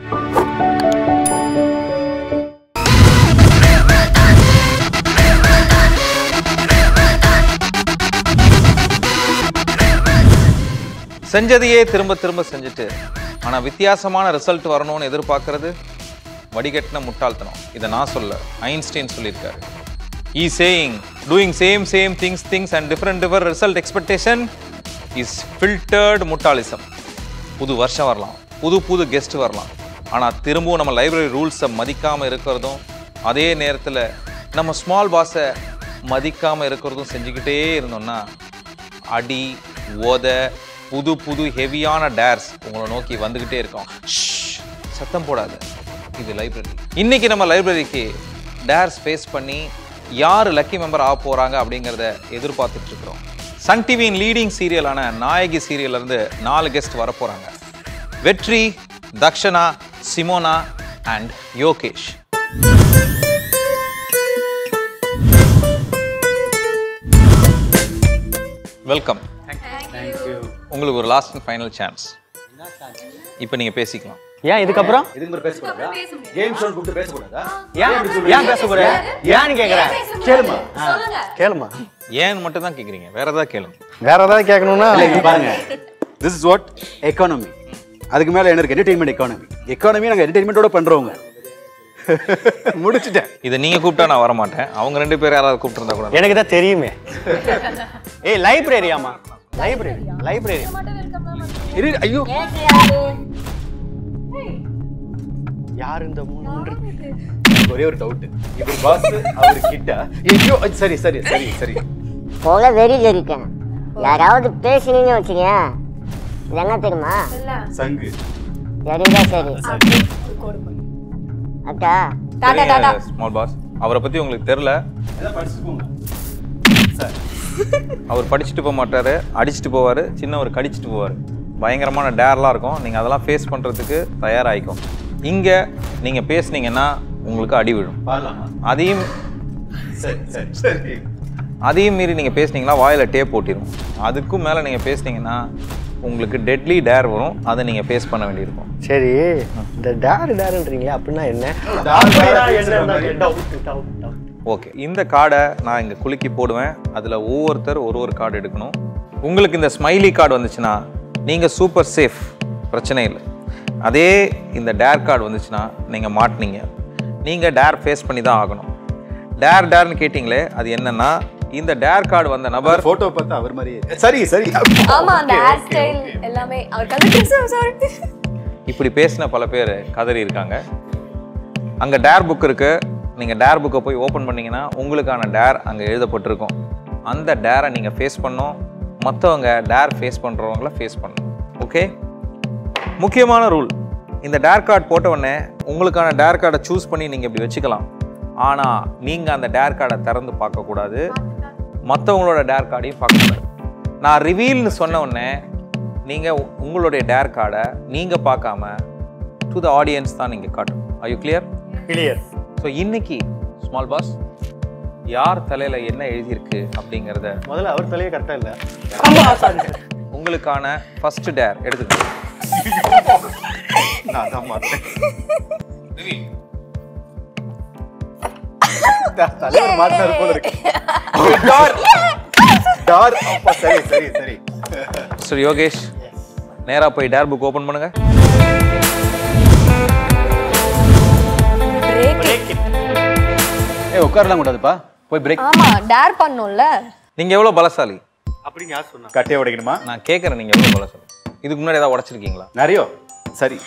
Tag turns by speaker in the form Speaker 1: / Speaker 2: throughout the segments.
Speaker 1: செஞ்சதையே திரும்ப திரும்ப செஞ்சுட்டு ஆனா வித்தியாசமான ரிசல்ட் வரணும்னு எதிர்பார்க்கறது வடிகட்டின முட்டாள்தனம் இதை நான் சொல்ல ஐன்ஸ்டைன் சொல்லியிருக்காரு he saying doing same same things things and different differ result expectation is filtered முட்டாளிசம் புது வருஷம் வரலாம் புது புது கெஸ்ட் வரலாம் ஆனா திரும்பவும் நம்ம லைப்ரரி ரூல்ஸை மதிக்காம இருக்கிறதும் அதே நேரத்துல நம்ம ஸ்மால் பாஸை மதிக்காம இருக்கிறதும் செஞ்சுக்கிட்டே இருந்தோம்னா அடி ஓத புது புது ஹெவியான டேர்ஸ் உங்களை நோக்கி வந்துக்கிட்டே இருக்கும் ஷ்ஷ், சத்தம் போடாத இது லைப்ரரி இன்னைக்கு நம்ம லைப்ரரிக்கு டேர்ஸ் ஃபேஸ் பண்ணி யார் லக்கி மெம்பர் ஆக போகிறாங்க அப்படிங்கிறத எதிர்பார்த்துட்டு இருக்கிறோம் சன் டிவியின் லீடிங் சீரியலான நாயகி சீரியல்ல இருந்து நாலு கெஸ்ட் வர போகிறாங்க Vetri Dakshana Simona and Yogesh welcome உங்களுக்கு ஒரு லாஸ்ட் அண்ட் ஃபைனல் சான்ஸ் இப்போ நீங்கள் பேசிக்கலாம்
Speaker 2: ஏன் இதுக்கப்புறம்
Speaker 3: இதுக்கு மேல பேசக்கூடாதா கேம் ஷோ கூப்பிட்டு பேசக்கூடாதா
Speaker 2: ஏன் ஏன் பேச போற ஏன்னு கேக்குறேன்
Speaker 3: கேளுமா
Speaker 2: கேளுமா
Speaker 1: ஏன்னு மட்டும் தான் கேட்குறீங்க வேற ஏதாவது கேளுங்க
Speaker 2: வேற ஏதாவது கேட்கணும்னா
Speaker 3: இல்ல இங்க பாருங்க திஸ் இஸ் வாட் எக்கானமி அதுக்கு மேல என்ன இருக்கு என்டர்டைன்மெண்ட் எக்கானமி எக்கானமி நாங்க என்டர்டைன்மெண்டோட பண்றவங்க முடிச்சிட்டேன்
Speaker 1: இதை நீங்கள் கூப்பிட்டா நான் வர மாட்டேன் அவங்க ரெண்டு பேரும் யாராவது கூப்பிட்டுருந்தா கூட
Speaker 2: எனக்கு தான் தெரியுமே ஏய் லைப்ரரியாமா லைப்ரரி லைப்ரரி
Speaker 3: இரு ஐயோ
Speaker 2: யார் இந்த மூணு
Speaker 3: ஒரே ஒரு டவுட் இவர் பாஸ் அவர் கிட்ட ஐயோ அது சரி சரி சரி சரி
Speaker 4: போல வெறி இருக்கேன் யாராவது பேசுனீங்கன்னு வச்சுங்க இது என்ன தெரியுமா
Speaker 3: சங்கு
Speaker 4: சரிதா சரி அக்கா
Speaker 5: டாடா டாடா
Speaker 1: ஸ்மால் பாஸ் அவரை பற்றி உங்களுக்கு தெரில
Speaker 3: எல்லாம் படிச்சுட்டு போங்க சார்
Speaker 1: அவர் படிச்சுட்டு போக மாட்டாரு அடிச்சுட்டு போவார் சின்னவர் கடிச்சிட்டு போவார் பயங்கரமான டேர்லாம் இருக்கும் நீங்கள் அதெல்லாம் ஃபேஸ் பண்ணுறதுக்கு தயாராகிக்கும் இங்கே நீங்கள் பேசுனீங்கன்னா உங்களுக்கு அடி விழும்
Speaker 3: பாடலாமா
Speaker 1: அதையும்
Speaker 3: சரி சரி சரி
Speaker 1: அதையும் மீறி நீங்கள் பேசுனீங்கன்னா வாயில் டேப் போட்டிரும் அதுக்கும் மேலே நீங்கள் பேசுனீங்கன்னா உங்களுக்கு டெட்லி டேர் வரும் அதை நீங்கள் ஃபேஸ் பண்ண வேண்டியிருக்கும்
Speaker 2: சரி இந்த டேரு டேருன்றீங்களே அப்படின்னா என்ன
Speaker 3: அப்படின்னா
Speaker 2: என்ன
Speaker 3: என்ன?
Speaker 2: டவுட் டவுட் டவுட்
Speaker 1: ஓகே இந்த கார்டை நான் இங்கே குலுக்கி போடுவேன் அதில் ஒவ்வொருத்தர் ஒரு ஒரு கார்டு எடுக்கணும் உங்களுக்கு இந்த ஸ்மைலி கார்டு வந்துச்சுன்னா நீங்கள் சூப்பர் சேஃப் பிரச்சனை இல்லை அதே இந்த டேர் கார்டு வந்துச்சுன்னா நீங்கள் மாட்டினீங்க நீங்கள் டேர் ஃபேஸ் பண்ணி தான் ஆகணும் டேர் டேர்னு கேட்டிங்களே அது என்னன்னா இந்த டேர் கார்டு வந்த நபர்
Speaker 3: போட்டோ பார்த்தா அவர் மாதிரியே சரி சரி
Speaker 5: ஆமா அந்த ஹேர் ஸ்டைல் எல்லாமே அவர் கலர் சாரி
Speaker 1: இப்படி பேசின பல பேர் கதறி இருக்காங்க அங்கே டேர் புக் இருக்கு நீங்கள் டேர் புக்கை போய் ஓப்பன் பண்ணீங்கன்னா உங்களுக்கான டேர் அங்கே எழுதப்பட்டிருக்கும் அந்த டேரை நீங்கள் ஃபேஸ் பண்ணணும் மற்றவங்க டேர் ஃபேஸ் பண்ணுறவங்கள ஃபேஸ் பண்ணணும் ஓகே முக்கியமான ரூல் இந்த டேர் கார்டு போட்ட உடனே உங்களுக்கான டேர் கார்டை சூஸ் பண்ணி நீங்கள் இப்படி வச்சுக்கலாம் ஆனால் நீங்கள் அந்த டேர் கார்டை திறந்து பார்க்கக்கூடாது மற்றவங்களோட டேர் கார்டையும் பார்க்கக்கூடாது நான் ரிவீல்னு சொன்ன உடனே நீங்கள் உங்களுடைய டேர் கார்டை நீங்கள் பார்க்காம டு த ஆடியன்ஸ் தான் நீங்கள் காட்டணும் I you clear
Speaker 2: clear
Speaker 1: so இன்னைக்கு ஸ்மால் பாஸ் யார் தலையில் என்ன எழுதியிருக்கு அப்படிங்கிறத
Speaker 2: முதல்ல அவர் தலையே கரெக்டா இல்ல
Speaker 1: உங்களுக்கான ஃபர்ஸ்ட் டேர் எடுத்துக்கோங்க
Speaker 3: நான் தான் மாட்டேன் தலைவர் மாட்டினாரு போல இருக்கு டார் டார் அப்பா சரி சரி சரி
Speaker 1: மிஸ்டர் யோகேஷ் நேராக போய் டேர் புக் ஓப்பன் பண்ணுங்க
Speaker 5: பிரேக்
Speaker 3: ஏய் உட்காரலாம் கூடாதுப்பா போய் பிரேக்
Speaker 5: ஆமா டேர் பண்ணோம்ல
Speaker 1: நீங்கள் எவ்வளோ பலசாலி
Speaker 2: அப்படின்னு யார் சொன்னா
Speaker 3: கட்டையை உடைக்கணுமா
Speaker 1: நான் கேட்குறேன் நீங்கள் எவ்வளோ பலசாலி இதுக்கு முன்னாடி ஏதாவது உடைச்சிருக்கீங்களா
Speaker 3: நிறைய சரி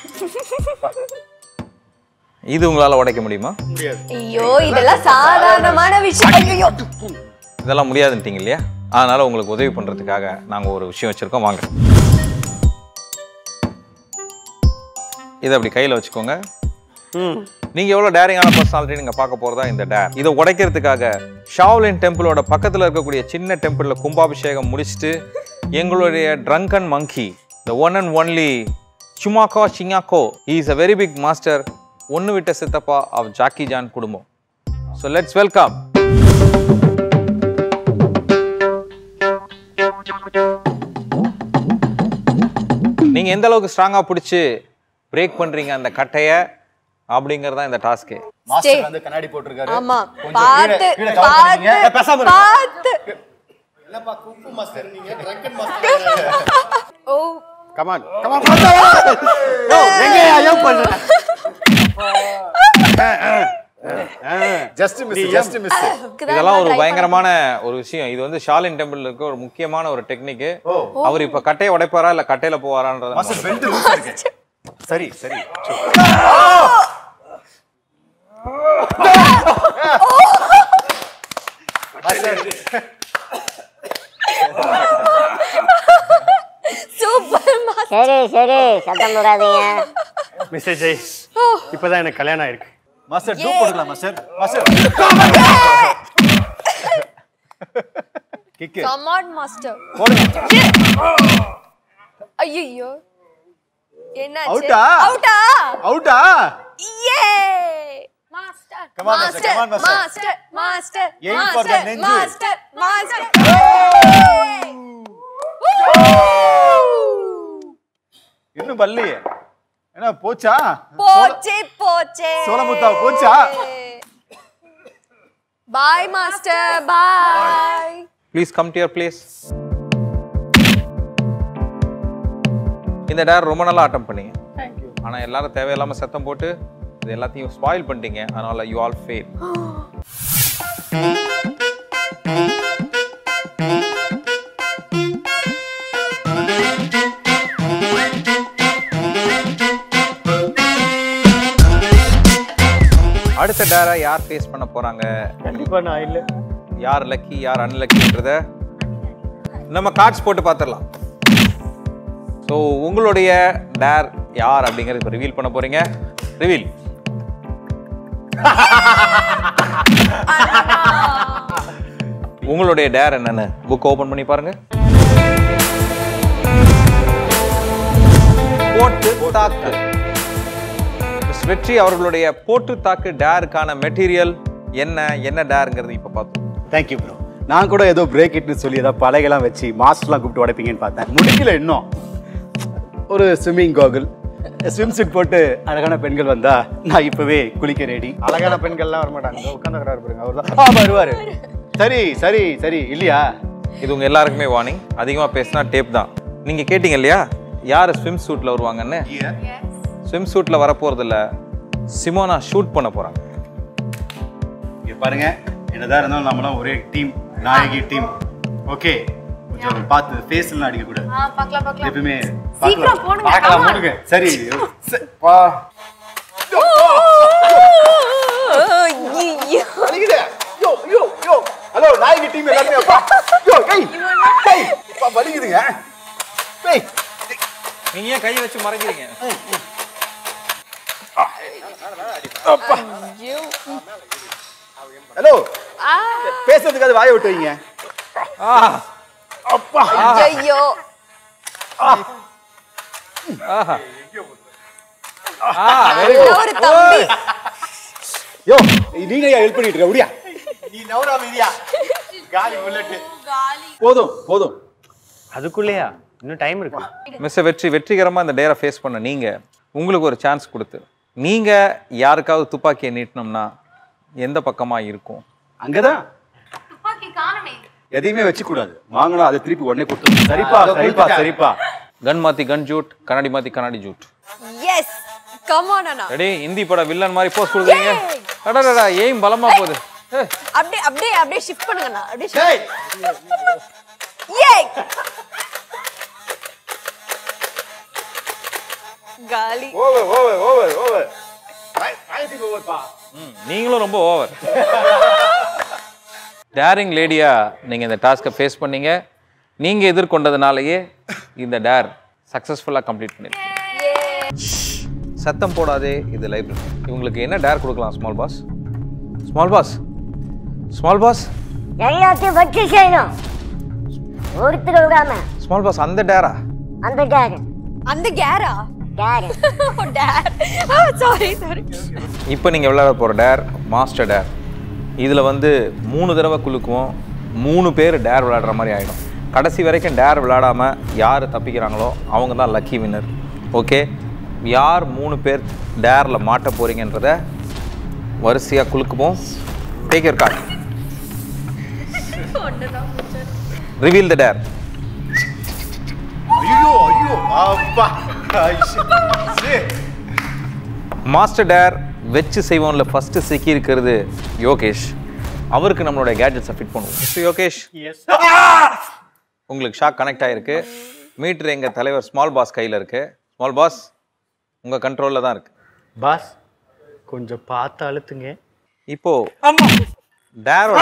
Speaker 1: இது உங்களால் உடைக்க முடியுமா
Speaker 5: ஐயோ இதெல்லாம் சாதாரணமான விஷயம் ஐயோ
Speaker 1: இதெல்லாம் முடியாதுன்ட்டீங்க இல்லையா அதனால் உங்களுக்கு உதவி பண்ணுறதுக்காக நாங்கள் ஒரு விஷயம் வச்சுருக்கோம் வாங்க இதை அப்படி கையில் வச்சுக்கோங்க
Speaker 2: ம்
Speaker 1: நீங்கள் எவ்வளோ டேரிங்கான பர்சனாலிட்டி நீங்கள் பார்க்க போகிறதா இந்த டேர் இதை உடைக்கிறதுக்காக ஷாவ்லின் டெம்பிளோட பக்கத்தில் இருக்கக்கூடிய சின்ன டெம்பிளில் கும்பாபிஷேகம் முடிச்சுட்டு எங்களுடைய drunken monkey the one and only சுமாக்கோ சிங்காக்கோ is a very big master ஒன்று விட்ட சித்தப்பா ஆஃப் ஜாக்கி ஜான் குடும்பம் ஸோ லெட்ஸ் வெல்கம் நீங்கள் எந்த அளவுக்கு ஸ்ட்ராங்காக பிடிச்சி பிரேக் பண்றீங்க அந்த கட்டைய அப்படிங்கறதா இந்த டாஸ்கே
Speaker 3: மாஸ்டர் வந்து கண்ணாடி போட்டிருக்காரு
Speaker 5: ஆமா
Speaker 3: கொஞ்சம்
Speaker 5: பார்த்து
Speaker 3: கீழே- கீழே cover
Speaker 5: பார்த்து
Speaker 3: பண்ணீங்க. ஏ, பேசாம இருங்க.
Speaker 5: பார்த்து ஓ
Speaker 3: கமான் கமான் எங்க ஐயம் பண்ற ஜஸ்ட் மிஸ் ஜஸ்ட் மிஸ்
Speaker 1: இதெல்லாம் ஒரு பயங்கரமான ஒரு விஷயம் இது வந்து ஷாலின் டெம்பிள் இருக்க ஒரு முக்கியமான ஒரு டெக்னிக் அவர் இப்ப கட்டையை உடைப்பாரா இல்ல கட்டையில போவாரான்றது
Speaker 3: மாஸ்டர் பெல்ட் லூஸ் இருக்கு சரி சரி
Speaker 5: சூப்பர்
Speaker 4: சரி சரி சத்தம் போடாதீங்க
Speaker 2: மிஸ்டர் ஜெய் இப்பதான் எனக்கு கல்யாணம் ஆயிருக்கு
Speaker 3: மாஸ்டர் டூ போட்டுக்கலாம் master master kick
Speaker 5: come on master ஐயோ என்னாச்சு
Speaker 3: Out-ஆ?
Speaker 5: அவுட்டா
Speaker 3: அவுட்டா
Speaker 5: ஏ master
Speaker 3: Come on, master. Come on, master.
Speaker 5: Master master
Speaker 3: Aim for the நெஞ்சு.
Speaker 5: மாஸ்டர் மாஸ்டர்
Speaker 3: இன்னும் பல்லையே என்ன போச்சா
Speaker 5: போச்சே போச்சே
Speaker 3: சோளமுத்தா, போச்சா?
Speaker 5: Bye master bye
Speaker 1: please come to your place இந்த டேர் ரொம்ப நல்லா அட்டம் பண்ணீங்க ஆனா எல்லாரும் தேவையில்லாம சத்தம் போட்டு இது எல்லாத்தையும் ஸ்பாயில் பண்ணிட்டீங்க அதனால யூ ஆல் ஃபெயில் அடுத்த டேரை யார் ஃபேஸ் பண்ண போறாங்க
Speaker 2: கண்டிப்பா நான் இல்ல
Speaker 1: யார் லக்கி யார் அன்லக்கின்றத நம்ம கார்ட்ஸ் போட்டு பார்த்துடலாம் ஸோ உங்களுடைய டேர் யார் அப்படிங்கறது இப்போ ரிவீல் பண்ண போறீங்க ரிவீல் உங்களுடைய டேர் என்னன்னு புக் ஓபன் பண்ணி பாருங்க போட்டு தாக்கு மிஸ் வெற்றி அவர்களுடைய போட்டு தாக்கு டேருக்கான மெட்டீரியல் என்ன என்ன டேருங்கிறது இப்போ பார்த்தோம்
Speaker 3: தேங்க்யூ ப்ரோ நான் கூட ஏதோ பிரேக் இட்னு சொல்லி ஏதோ பலகைலாம் வச்சு மாஸ்டர்லாம் கூப்பிட்டு உடைப்பீங்கன்னு பார்த்தேன் முடிக்கல இன்னும் ஒரு ஸ்விம்மிங் கோகுல் ஸ்விம் சூட் போட்டு அழகான பெண்கள் வந்தா நான் இப்பவே குளிக்க ரெடி
Speaker 2: அழகான பெண்கள்லாம் வர மாட்டாங்க உட்காந்துக்கிறாரு பாருங்க அவர் தான்
Speaker 3: ஆ வருவாரு சரி சரி சரி இல்லையா
Speaker 1: இது உங்க எல்லாருக்குமே வார்னிங் அதிகமா பேசினா டேப் தான் நீங்க கேட்டீங்க இல்லையா யார் ஸ்விம் சூட்ல வருவாங்கன்னு ஸ்விம் சூட்ல வரப்போறது இல்ல சிமோனா ஷூட் பண்ண போறாங்க
Speaker 3: இங்க பாருங்க என்னதான் இருந்தாலும் நம்மளாம் ஒரே டீம் நாயகி டீம் ஓகே கொஞ்சம் பார்த்து ஃபேஸ்லாம் அடிக்க கூடாது
Speaker 5: பார்க்கலாம் பார்க்கலாம்
Speaker 3: எப்பவுமே
Speaker 5: சீக்கிரம் போடுங்க,
Speaker 3: பார்க்கலாம்
Speaker 5: come on.
Speaker 3: போடுங்க சரி ச- வா.
Speaker 5: ஐயோ
Speaker 3: வலிக்குதே. யோ, யோ, யோ. ஹலோ நாயகி டீம் எல்லாருமே அப்பா. யோ, ஏய், ஏய், அப்பா, வலிக்குதுங்க. ஏய்,
Speaker 1: நீங்க ஏன் கையை வச்சு மறைக்கிறீங்க
Speaker 3: ஹலோ பேசுறதுக்கு அது வாயை விட்டு வைங்க அப்பா
Speaker 5: ஐயோ
Speaker 1: ஆஹா ஆ வெரி
Speaker 5: நல்ல ஒரு தம்பி
Speaker 3: யோ நீங்க ஹெல்ப் பண்ணிட்டு இருக்க முடியா நீ நவராம இரியா காலி புல்லட் போதும் போதும்
Speaker 2: அதுக்குள்ளேயா இன்னும் டைம் இருக்கு
Speaker 1: மிஸ் வெற்றி வெற்றிகரமா இந்த டேரை ஃபேஸ் பண்ண நீங்க உங்களுக்கு ஒரு சான்ஸ் கொடுத்து நீங்க யாருக்காவது துப்பாக்கியை நீட்டினோம்னா எந்த பக்கமா இருக்கும்
Speaker 3: அங்கதான் எதையுமே வச்சு கூடாது வாங்கினா அதை திருப்பி உடனே கொடுத்து சரிப்பா சரிப்பா சரிப்பா
Speaker 1: கன் மாத்தி கன் ஜூட் கண்ணாடி மாத்தி கண்ணாடி ஜூட்
Speaker 5: எஸ் கம் ஆன் அண்ணா
Speaker 1: ரெடி இந்தி பட வில்லன் மாதிரி போஸ்ட் கொடுக்குறீங்க அடடடா எய்ம் பலமா போகுது ஏய்,
Speaker 5: அப்படியே அப்படியே அப்படியே ஷிஃப்ட் பண்ணுங்கண்ணா அப்படியே shift-
Speaker 3: ஏய்
Speaker 5: ஏய் காலி
Speaker 3: ஓவர் ஓவர் ஓவர் ஓவர் ஐசிங் ஓவர் பா
Speaker 1: ம், நீங்களும் ரொம்ப ஓவர் டேரிங் லேடியா நீங்க இந்த டாஸ்க்கை ஃபேஸ் பண்ணீங்க நீங்க எதிர்கொண்டதுனாலயே இந்த டேர் சக்சஸ்ஃபுல்லா கம்ப்ளீட் பண்ணிருக்கீங்க சத்தம் போடாதே இது லைப்ரரி இவங்களுக்கு என்ன டேர் கொடுக்கலாம் small boss small boss small boss
Speaker 4: எல்லாத்தையும் வச்சு செய்யணும் ஒருத்தர் விடாம
Speaker 1: ஸ்மால் பாஸ் அந்த டேரா
Speaker 4: அந்த டேரு
Speaker 5: அந்த கேரா
Speaker 4: டேரு
Speaker 5: டேர் சாரி சாரி
Speaker 1: இப்போ நீங்கள் விளையாட போகிற டேர் மாஸ்டர் டேர் இதில் வந்து மூணு தடவை குலுக்குவோம் மூணு பேர் டேர் விளையாடுற மாதிரி ஆகிடும் கடைசி வரைக்கும் டேர் விளையாடாமல் யார் தப்பிக்கிறாங்களோ அவங்க தான் லக்கி வின்னர் ஓகே யார் மூணு பேர் டேரில் மாட்ட போறீங்கன்றத வரிசையாக குலுக்குவோம் take your card reveal the dare
Speaker 3: ஐயோ ஐயோ அப்பா
Speaker 1: மாஸ்டர் டேர் வச்சு செய்வோம்ல ஃபர்ஸ்ட் சிக்கி இருக்கிறது யோகேஷ் அவருக்கு நம்மளோட கேட்ஜெட்ஸை ஃபிட் பண்ணுவோம் மிஸ்டர் யோகேஷ் உங்களுக்கு ஷாக் கனெக்ட் ஆயிருக்கு மீட்டர் எங்கள் தலைவர் ஸ்மால் பாஸ் கையில் இருக்கு ஸ்மால் பாஸ் உங்கள் கண்ட்ரோலில் தான் இருக்கு
Speaker 3: பாஸ் கொஞ்சம் பார்த்து அழுத்துங்க
Speaker 1: இப்போ டேரோட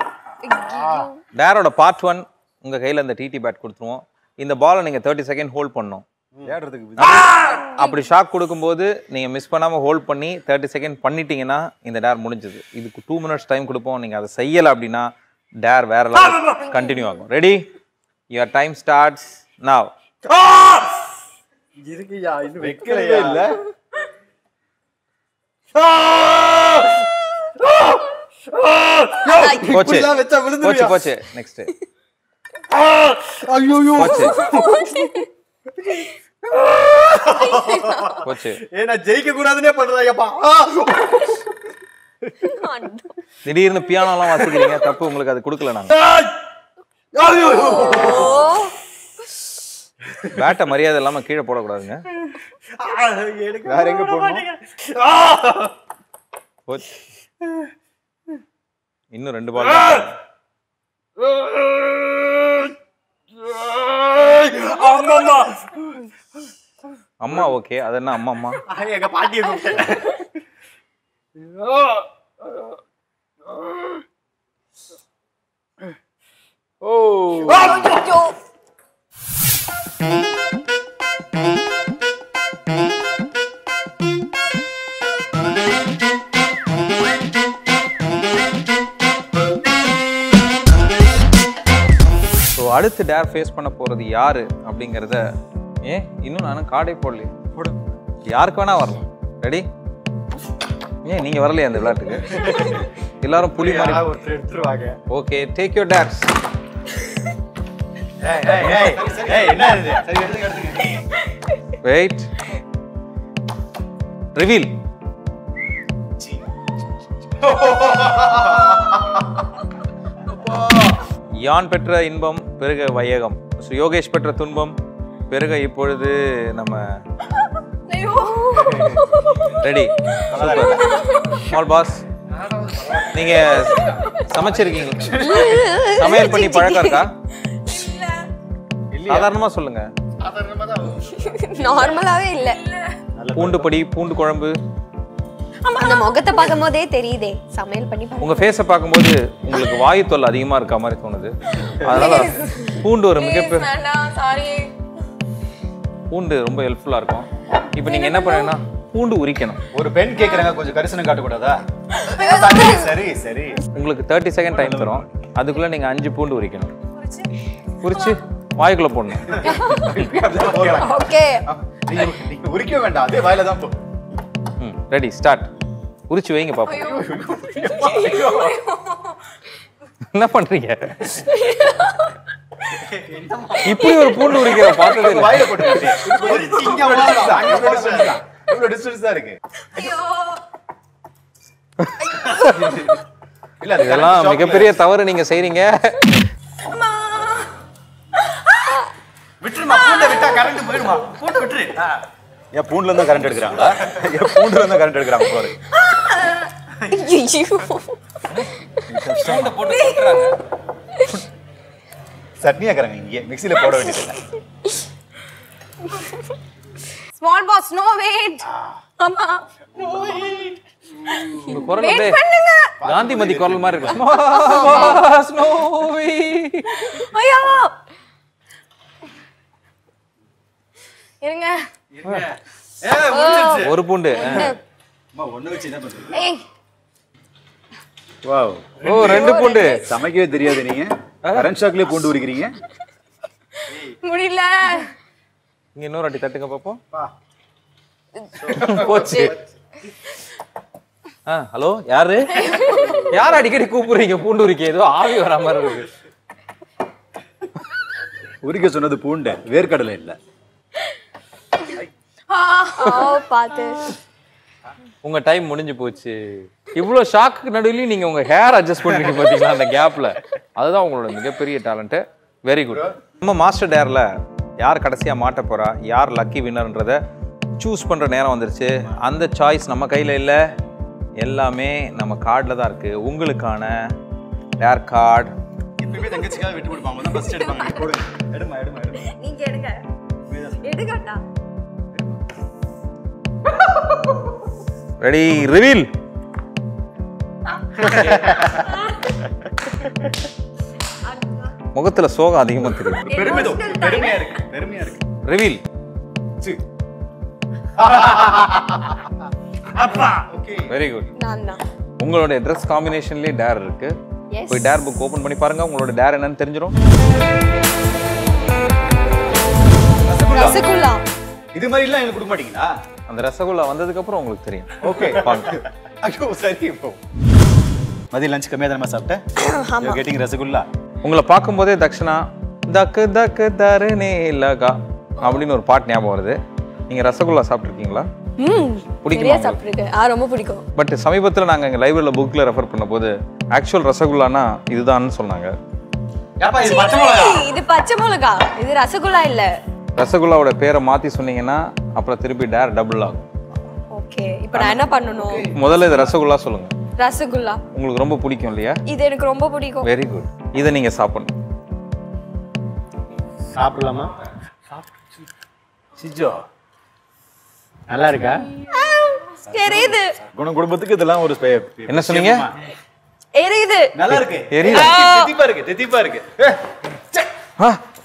Speaker 1: டேரோட பார்ட் ஒன் உங்கள் கையில் இந்த டிடி பேட் கொடுத்துருவோம் இந்த பாலை நீங்கள் தேர்ட்டி செகண்ட் ஹோல்ட் பண்ணணும்
Speaker 3: தேடுறதுக்கு
Speaker 1: அப்படி ஷாக் கொடுக்கும்போது நீங்கள் மிஸ் பண்ணாமல் ஹோல்ட் பண்ணி தேர்ட்டி செகண்ட் பண்ணிட்டீங்கன்னா இந்த டேர் முடிஞ்சது இதுக்கு டூ மினிட்ஸ் டைம் கொடுப்போம் நீங்கள் அதை செய்யலை அப்படின்னா டேர் வேற லெவல் கண்டினியூ ஆகும் ready your time starts now
Speaker 3: இருக்குயா இன்னும் வைக்கலையா இல்ல
Speaker 1: போச்சு
Speaker 3: இப்படிலாம் வச்சா
Speaker 1: போச்சு
Speaker 3: விழுந்துருவியா?
Speaker 1: போச்சு நெக்ஸ்ட்
Speaker 3: ஐயோ
Speaker 1: போச்சு போச்சு
Speaker 3: ஏ நான் ஜெயிக்க கூடாதுன்னே பண்றாங்கப்பா
Speaker 1: திடீர்னு பியானோலாம் வாசிக்கிறீங்க தப்பு உங்களுக்கு அது கொடுக்கல நாங்க பேட்டை மரியாதை இல்லாம கீழே போடக்கூடாதுங்க
Speaker 3: வேற எங்க போடணும்
Speaker 1: போச்சு இன்னும் ரெண்டு பால் அம்மா ஓகே அது என்ன அம்மா அம்மா
Speaker 3: எங்க பாட்டியை கூப்பிட்டேன் ஓ
Speaker 1: ஸோ அடுத்து டேர் ஃபேஸ் பண்ண போறது யாரு அப்படிங்கிறத ஏன் இன்னும் நானும் கார்டே போடலையே போடு யாருக்கு வேணா வரலாம் ரெடி ஏன் நீங்க வரலையா அந்த விளையாட்டுக்கு எல்லாரும் புலி மாதிரி
Speaker 3: ஒருத்தர் எடுத்துருவாங்க
Speaker 1: ஓகே டேக் யோர் டேர்ஸ்
Speaker 3: ஏய் ஏய் ஏய் ஏய் என்ன இது சரி எடுத்துங்க எடுத்துங்க
Speaker 1: வெயிட் ரிவீல் யான் பெற்ற இன்பம் பெருக வையகம் ஸோ யோகேஷ் பெற்ற துன்பம் பெருக இப்பொழுது நம்ம ரெடி ஸ்மால் பாஸ் நீங்க சமைச்சிருக்கீங்க சமையல் பண்ணி பழக்கம் இருக்கா சாதாரணமா சொல்லுங்க
Speaker 5: நார்மலாவே இல்ல
Speaker 1: பூண்டு பொடி பூண்டு குழம்பு
Speaker 5: அந்த முகத்தை பார்க்கும் போதே தெரியுதே சமையல் பண்ணி பாரு.
Speaker 1: உங்க ஃபேஸை பார்க்கும்போது உங்களுக்கு வாயு தொல்லை அதிகமா இருக்க மாதிரி தோணுது அதனால பூண்டு ஒரு மிகப்பெரிய பூண்டு ரொம்ப ஹெல்ப்ஃபுல்லா இருக்கும் இப்போ நீங்க என்ன பண்ணீங்கன்னா பூண்டு உரிக்கணும்
Speaker 3: ஒரு பெண் கேக்குறாங்க கொஞ்சம் கரிசனம் காட்டக்கூடாதா சரி சரி
Speaker 1: உங்களுக்கு தேர்ட்டி செகண்ட் டைம் தரும் அதுக்குள்ள நீங்க அஞ்சு பூண்டு உரிக்கணும் உரிச்சு வாய்க்குள்ள போடணும்
Speaker 5: ஓகே
Speaker 3: நீங்க நீங்க உரிக்க வேண்டாம் அதே வாயில தான் போ
Speaker 1: ம் ரெடி ஸ்டார்ட் உரிச்சு வைங்க பாப்போம் என்ன பண்றீங்க இப்படி ஒரு பூண்டு உரிக்கிற பார்த்ததே இல்லை
Speaker 3: வாயில போட்டு இங்க வாடா அங்க போட சொல்லுங்க இவ்வளவு டிஸ்டன்ஸ் தான் இருக்கு இல்ல அது
Speaker 1: இதெல்லாம்
Speaker 3: correct
Speaker 1: மிகப்பெரிய தவறு நீங்க செய்றீங்க
Speaker 3: விட்டுருமா பூண்ட விட்டா கரண்ட் போயிடுமா பூண்ட விட்டுரு ஏன் பூண்டுல இருந்தா கரண்ட் எடுக்கிறாங்களா ஏன் பூண்டுல இருந்தா கரண்ட் எடுக்கிறாங்க பாரு சட்னி ஆக்குறாங்க இங்கே மிக்ஸில போட வேண்டியது இல்லை
Speaker 6: ஸ்மால் பாஸ் நோ வெயிட் ஆமா
Speaker 1: உங்க குரல் அப்படியே
Speaker 6: பண்ணுங்க
Speaker 1: காந்திமதி குரல் மாதிரி இருக்கு ஸ்னோவி
Speaker 6: ஐயோ இருங்க
Speaker 1: ஒரு பூண்டு
Speaker 3: ஒண்ணு வச்சு என்ன பண்றீங்க
Speaker 6: ஏய்
Speaker 3: வாவ்
Speaker 1: ஓ ரெண்டு பூண்டு
Speaker 3: சமைக்கவே தெரியாது நீங்க கரண்ட் ஷாக்லயே பூண்டு உரிக்கிறீங்க
Speaker 6: முடியல
Speaker 1: இங்க இன்னொரு வாட்டி தட்டுங்க பாப்போம் போச்சு ஆ ஹலோ யாரு யார் அடிக்கடி கூப்பிடுறீங்க பூண்டு உரிக்க ஏதோ ஆவி வர மாதிரி இருக்கு
Speaker 3: உரிக்க சொன்னது பூண்டை வேர்க்கடலை இல்ல
Speaker 5: ஓ பார்த்து
Speaker 1: உங்க டைம் முடிஞ்சு போச்சு இவ்வளோ ஷாக்கு நடுவுலையும் நீங்க உங்க ஹேர் அட்ஜஸ்ட் பண்ணுவீங்க பாத்தீங்களா அந்த கேப்ல அதுதான் உங்களோட மிகப்பெரிய டேலண்ட் வெரி குட் நம்ம மாஸ்டர் டேர்ல யார் கடைசியா மாட்ட போறா யார் லக்கி வின்னர்ன்றத சூஸ் பண்ற நேரம் வந்துருச்சு அந்த சாய்ஸ் நம்ம கையில இல்ல எல்லாமே நம்ம கார்டில் தான் இருக்கு உங்களுக்கான டேர் கார்டு
Speaker 3: எப்பயுமே தங்கச்சிக்காக விட்டு கொடுப்பாங்க தான் ஃபர்ஸ்ட் எடுப்பாங்க நீ போடுங்க எடுமா எடுமா எடுமா
Speaker 5: நீங்க எடுங்க எடுக்கட்டா
Speaker 1: ரெடி ரிவீல் முகத்துல சோகம் அதிகமா தெரியும்
Speaker 3: பெருமிதம் பெருமையா இருக்கு பெருமையா இருக்கு
Speaker 1: ரிவீல்
Speaker 3: சி. அப்பா ஓகே
Speaker 1: வெரி குட்
Speaker 5: நான் தான்
Speaker 1: உங்களுடைய ட்ரெஸ் காம்பினேஷன்லயே டேர் இருக்கு
Speaker 5: Yes.
Speaker 1: போய் டேர் புக் ஓபன் பண்ணி பாருங்க உங்களோட டேர் என்னன்னு தெரிஞ்சிடும்
Speaker 5: ரசகுல்லா
Speaker 3: இது மாதிரி எல்லாம் எனக்கு கொடுக்க மாட்டீங்களா
Speaker 1: அந்த ரசகுல்லா வந்ததுக்கு அப்புறம் உங்களுக்கு தெரியும்
Speaker 3: ஓகே
Speaker 1: வாங்க.
Speaker 3: ஐயோ சரி இப்போ மதியம் லஞ்ச் கம்மியாக தானே சாப்பிட்டேன் யூ கெட்டிங் ரசகுல்லா
Speaker 1: உங்களை பார்க்கும்போதே தக்ஷனா தக்கு தக்கு தருணே லகா அப்படின்னு ஒரு பாட்டு ஞாபகம் வருது நீங்க ரசகுல்லா சாப்பிட்ருக்கீங்களா
Speaker 5: ம்
Speaker 1: பிடிக்குமா
Speaker 5: நிறைய
Speaker 1: உங்களுக்கு?
Speaker 5: சாப்பிட்டுருக்கேன் ஆ ரொம்ப பிடிக்கும்
Speaker 1: பட் சமீபத்தில் நாங்கள் எங்கள் லைப்ரரியில் புக்கில் ரெஃபர் பண்ணும்போது ஆக்சுவல் ரசகுல்லானா இதுதான்னு சொன்னாங்க
Speaker 3: ஏப்பா இது பச்சை மிளகா
Speaker 5: இது பச்சை மிளகா இது ரசகுல்லா இல்ல
Speaker 1: ரசகுல்லாவோட பேரை மாற்றி சொன்னீங்கன்னா அப்புறம் திருப்பி டேர் டபுள் ஆகும்
Speaker 5: ஓகே இப்போ நான் என்ன பண்ணணும்
Speaker 1: முதல்ல இது ரசகுல்லா சொல்லுங்க
Speaker 5: ரசகுல்லா
Speaker 1: உங்களுக்கு ரொம்ப பிடிக்கும் இல்லையா
Speaker 5: இது எனக்கு ரொம்ப பிடிக்கும்
Speaker 1: வெரி குட் இதை நீங்கள் சாப்பிடணும்
Speaker 2: சாப்பிடலாமா
Speaker 3: சிஜோ
Speaker 2: நல்லா இருக்கா
Speaker 5: எரியுது
Speaker 3: குண குடும்பத்துக்கு இதெல்லாம் ஒரு ஸ்பே-
Speaker 1: என்ன சொன்னீங்க?
Speaker 5: எரியுது
Speaker 3: நல்லா இருக்கு
Speaker 1: எரியுதா?
Speaker 3: தித்திப்பா இருக்கு தித்திப்பா இருக்கு
Speaker 1: ஆ,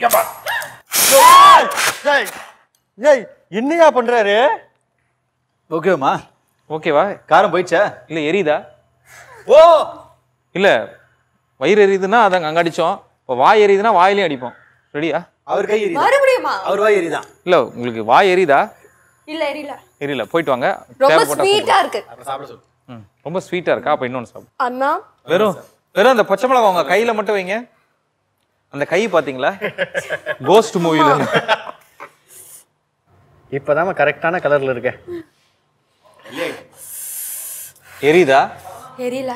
Speaker 2: ஏய் என்னையா பண்றாரு
Speaker 3: ஓகேம்மா
Speaker 1: ஓகேவா
Speaker 3: காரம் போயிடுச்சா
Speaker 1: இல்லை எரியுதா
Speaker 3: ஓ
Speaker 1: இல்லை வயிறு எரியுதுன்னா அதை அங்கே அடித்தோம் இப்போ வாய் எரியுதுன்னா வாயிலையும் அடிப்போம் ரெடியா
Speaker 3: அவர் கை எரியுதா
Speaker 5: மறுபடியுமா
Speaker 3: அவர் வாய் எரியுதான்
Speaker 1: இல்லை உங்களுக்கு வாய் எரியுதா
Speaker 5: இல்ல எரியல
Speaker 1: எரியல போயிட்டு வாங்க
Speaker 5: ரொம்ப
Speaker 1: தேவைப்பட்டா
Speaker 5: ஸ்வீட்டா இருக்கு
Speaker 3: சாப்பிட சொல்லு
Speaker 1: ம், ரொம்ப ஸ்வீட்டாக இருக்கா அப்போ இன்னொன்று சாப்பிடு
Speaker 5: அண்ணா
Speaker 1: வெறும் வெறும் அந்த பச்சை மிளகா உங்க கையில மட்டும் வைங்க அந்த கை பாத்தீங்களா கோஸ்ட் மூவில
Speaker 2: இப்பதாம்மா கரெக்டான கலர்ல இருக்க
Speaker 1: எரியுதா
Speaker 5: எரியல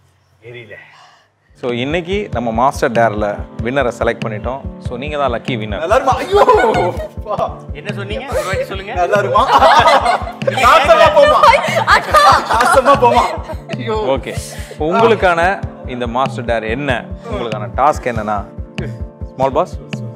Speaker 1: ஸோ இன்னைக்கு நம்ம மாஸ்டர் டேர்ல வின்னரை செலக்ட் பண்ணிட்டோம் ஸோ நீங்க தான் லக்கி வின்னர்
Speaker 3: நல்லா இருமா ஐயோ அப்பா.
Speaker 2: என்ன சொன்னீங்க ஒரு வாட்டி சொல்லுங்க
Speaker 3: நல்லா இருமா நாசமா போமா நாசமா போமா ஐயோ
Speaker 1: ஓகே உங்களுக்கான இந்த மாஸ்டர் டேர் என்ன உங்களுக்கான டாஸ்க் என்னன்னா ஸ்மால் பாஸ்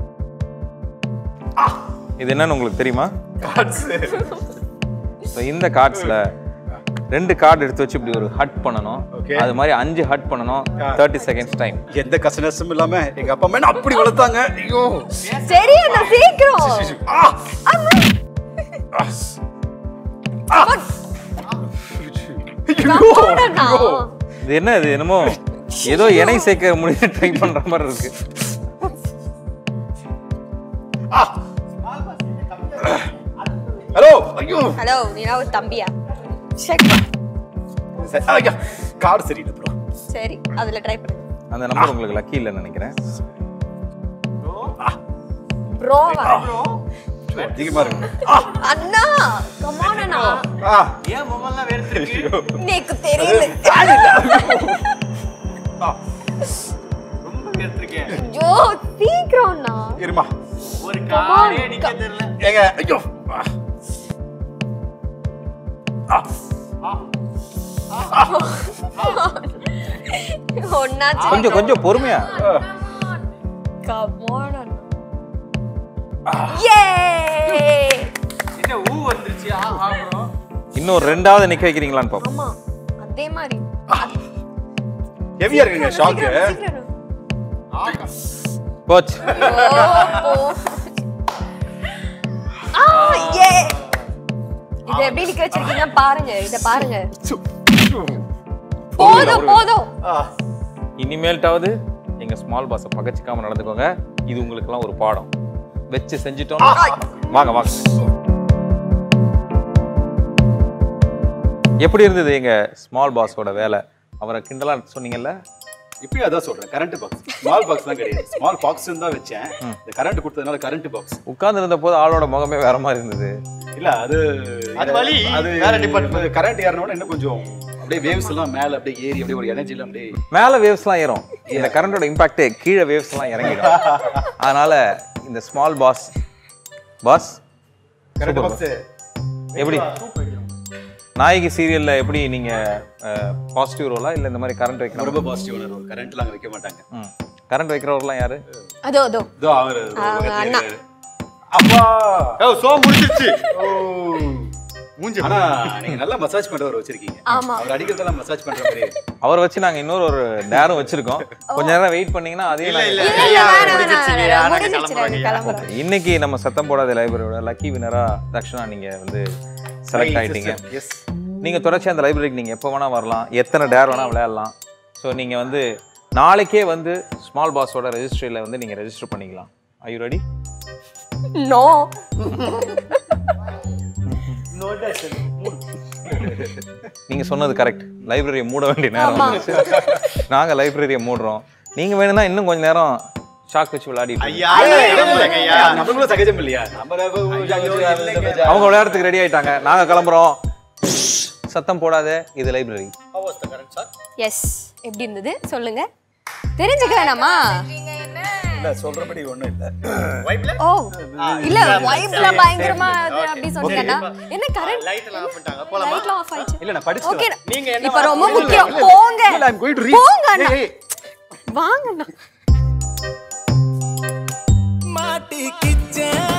Speaker 1: இது என்னன்னு உங்களுக்கு தெரியுமா
Speaker 3: காட்ஸ்
Speaker 1: ஸோ இந்த கார்ட்ஸ்ல ரெண்டு கார்டு எடுத்து வச்சு இப்படி ஒரு ஹட் பண்ணணும்
Speaker 3: Okay.
Speaker 1: அது மாதிரி அஞ்சு ஹட் பண்ணணும் தேர்ட்டி செகண்ட்ஸ் டைம்
Speaker 3: எந்த கசனஸும் இல்லாம எங்க அப்பா அம்மா என்ன அப்படி வளர்த்தாங்க ஐயோ
Speaker 5: சரி அண்ணா சீக்கிரம்
Speaker 3: ஆ!
Speaker 5: Come on, அண்ணா.
Speaker 1: இது என்ன இது என்னமோ ஏதோ இணை சேர்க்க முடிய ட்ரை பண்ற மாதிரி இருக்கு
Speaker 3: ஹலோ ஐயோ
Speaker 5: ஹலோ நீனா ஒரு தம்பியா செக்
Speaker 3: சரி, ஐயா கார்டு சரியில்லை ப்ரோ
Speaker 5: சரி அதுல ட்ரை பண்ணு
Speaker 1: அந்த நம்பர் உங்களுக்கு லக்கி இல்லைன்னு நினைக்கிறேன்
Speaker 5: ப்ரோவா
Speaker 3: அதிகமா இருக்கு
Speaker 5: அண்ணா கமான் அண்ணா
Speaker 3: ஆ
Speaker 2: ஏன் முகம்லாம் வேர்த்திருக்கு
Speaker 5: எனக்கு தெரியல
Speaker 2: ரொம்ப வேர்த்திருக்கேன்
Speaker 5: ஐயோ சீக்கிரம் அண்ணா
Speaker 3: இருமா
Speaker 2: ஒரு காரே நிக்க தெரியல
Speaker 3: ஏங்க ஐயோ ஆ.
Speaker 5: ஒன்னாச்சு
Speaker 1: கொஞ்சம் கொஞ்சம் பொறுமையா
Speaker 5: கமான் அண்ணா யே
Speaker 2: என்ன ஊ வந்துருச்சு ஆ ஆகுறோம்
Speaker 1: இன்னும் ரெண்டாவது நிக்க வைக்கிறீங்களான்னு பாப்போம்
Speaker 5: ஆமா அதே மாதிரி
Speaker 3: ஹெவியா இருக்குங்க ஷாக்கு
Speaker 5: சீக்கிரம்
Speaker 1: போச்சு
Speaker 5: ஓ, போ. ஆ, யே. இது எப்படி நிக்க வச்சிருக்கீங்க பாருங்க இத பாருங்க போதும் போதும்
Speaker 1: இனிமேல்ட்டாவது எங்க ஸ்மால் பாஸை பகச்சிக்காம நடந்துக்கோங்க இது உங்களுக்கெல்லாம் ஒரு பாடம் வச்சு செஞ்சிட்டோம் வாங்க வாங்க எப்படி இருந்தது எங்க ஸ்மால் பாஸோட வேலை அவரை கிண்டலா சொன்னீங்கல்ல
Speaker 3: இப்பயும் அதான் சொல்றேன் கரண்ட் பாக்ஸ் ஸ்மால் பாக்ஸ்லாம் கிடையாது ஸ்மால் பாக்ஸ் தான் வச்சேன் இந்த கரண்ட் கொடுத்ததுனால கரண்ட் பாக்ஸ்
Speaker 1: உட்கார்ந்து இருந்த போது ஆளோட முகமே வேற மாதிரி இருந்தது
Speaker 3: இல்ல அது
Speaker 2: அது வலி,
Speaker 3: அது
Speaker 2: வேற department.
Speaker 3: கரண்ட் ஏறினோட இன்னும் கொஞ்சம் அப்படியே வேவ்ஸ் எல்லாம் மேல அப்படியே ஏறி அப்படியே ஒரு எனர்ஜி எல்லாம் அப்படியே
Speaker 1: மேல வேவ்ஸ்லாம் ஏறும் இந்த கரண்டோட இம்பாக்ட் கீழே வேவ்ஸ் எல்லாம் இறங்கிடும் அதனால இந்த small boss boss
Speaker 3: current box
Speaker 1: எப்படி நாயகி சீரியல்ல எப்படி நீங்க பாசிட்டிவ் ரோலா இல்ல இந்த மாதிரி கரண்ட் வைக்கிற
Speaker 3: ரொம்ப பாசிட்டிவான ரோல் கரண்ட்லாம் அங்க வைக்க மாட்டாங்க
Speaker 1: கரண்ட் வைக்கிறவர்லாம் யாரு
Speaker 5: அதோ அதோ
Speaker 3: இதோ அவர்
Speaker 5: அவங்க அண்ணா.
Speaker 3: அப்பா
Speaker 2: ஓ சோ முடிச்சிருச்சு
Speaker 3: ஓ
Speaker 2: மூஞ்சி
Speaker 3: ஆனா நீங்க நல்லா மசாஜ் பண்றவர் வச்சிருக்கீங்க
Speaker 5: ஆமா.
Speaker 3: அவர் அடிக்கிறதெல்லாம் மசாஜ் பண்ற மாதிரி
Speaker 1: அவரை வச்சு நாங்க இன்னொரு ஒரு டேரும் வச்சிருக்கோம் கொஞ்ச நேரம் வெயிட் பண்ணீங்கன்னா அதே
Speaker 2: இல்ல இல்ல
Speaker 1: நாங்க-
Speaker 5: இல்ல, இல்ல,
Speaker 2: ஐயா,
Speaker 5: வேணாம்,
Speaker 2: முடிஞ்சிருச்சுங்க.
Speaker 5: வேணாம்,
Speaker 2: நாங்க
Speaker 5: முடிஞ்சிருச்சு, நாங்க
Speaker 2: கிளம்புறோங்க.
Speaker 5: கிளம்புறோம்.
Speaker 1: இன்னைக்கு நம்ம சத்தம் போடாத லைப்ரரியோட லக்கி வினரா தக்ஷனா நீங்க வந்து செலக்ட் ஆயிட்டீங்க
Speaker 3: எஸ்
Speaker 1: நீங்க தொடர்ச்சி அந்த லைப்ரரிக்கு நீங்க எப்போ வேணா வரலாம் எத்தனை டேர் வேணா விளையாடலாம் ஸோ நீங்க வந்து நாளைக்கே வந்து ஸ்மால் பாஸோட ரெஜிஸ்ட்ரியில் வந்து நீங்க ரெஜிஸ்டர் பண்ணிக்கலாம் ஐ ரெடி
Speaker 5: நோ
Speaker 1: நீங்க சொன்னது கரெக்ட் லைப்ரரியை மூட வேண்டிய நேரம் வந்துருச்சு. நாங்க லைப்ரரியை மூடுறோம் நீங்க வேணும்னா இன்னும் கொஞ்ச நேரம் ஷாக் வச்சு விளையாடிட்டு இருங்க.
Speaker 2: ஐயா இல்லைங்க ஐயா
Speaker 3: நம்மளும் சகஜம் இல்லையா நம்ம
Speaker 1: அவங்க விளையாடுறதுக்கு ரெடி ஆயிட்டாங்க நாங்க கிளம்புறோம் சத்தம் போடாத இது லைப்ரரி
Speaker 5: எஸ் எப்படி இருந்தது சொல்லுங்க தெரிஞ்சுக்க வேணாமா
Speaker 3: இல்ல சொல்றபடி ஒண்ணும் இல்ல
Speaker 5: ஓ இல்ல வைப்ல பயங்கரமா அது அப்படி சொன்னீங்கன்னா என்ன கரண்ட்
Speaker 2: லைட் எல்லாம் ஆஃப் பண்ணிட்டாங்க போலாமா
Speaker 5: லைட்லாம் ஆஃப் ஆயிடுச்சு
Speaker 3: இல்ல நான் படிச்சுட்டு
Speaker 5: ஓகே
Speaker 3: வரேன்.
Speaker 2: நீங்க என்ன
Speaker 5: இப்ப ரொம்ப
Speaker 2: இல்ல,
Speaker 5: முக்கியம்
Speaker 2: இல்ல,
Speaker 5: போங்க
Speaker 3: இல்ல, I'm going to read.
Speaker 5: போங்க அண்ணா.
Speaker 3: ஏய், ஏய்.
Speaker 5: வாங்க அண்ணா.
Speaker 7: மாட்டிக்கிச்சேன்